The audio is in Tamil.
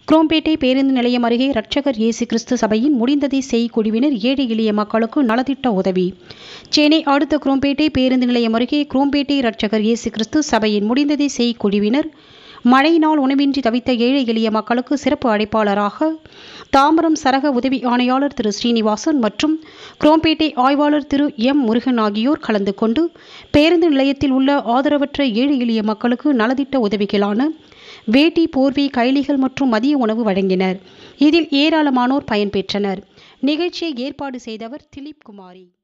குரோம்பேட்டை பேருந்து நிலையம் அருகே ரட்சகர் இயேசு கிறிஸ்து சபையின் முடிந்ததை செய் குழுவினர் ஏழை எளிய மக்களுக்கு நலத்திட்ட உதவி சென்னை அடுத்த குரோம்பேட்டை பேருந்து நிலையம் அருகே குரோம்பேட்டை ரட்சகர் இயேசு கிறிஸ்து சபையின் முடிந்ததை செய் குழுவினர் மழையினால் உணவின்றி தவித்த ஏழை எளிய மக்களுக்கு சிறப்பு அழைப்பாளராக தாம்பரம் சரக உதவி ஆணையாளர் திரு ஸ்ரீனிவாசன் மற்றும் குரோம்பேட்டை ஆய்வாளர் திரு எம் முருகன் ஆகியோர் கலந்து கொண்டு பேருந்து நிலையத்தில் உள்ள ஆதரவற்ற ஏழை எளிய மக்களுக்கு நலத்திட்ட உதவிகளான வேட்டி போர்வை கைலிகள் மற்றும் மதிய உணவு வழங்கினர் இதில் ஏராளமானோர் பயன்பெற்றனர் நிகழ்ச்சியை ஏற்பாடு செய்தவர் திலீப் குமாரி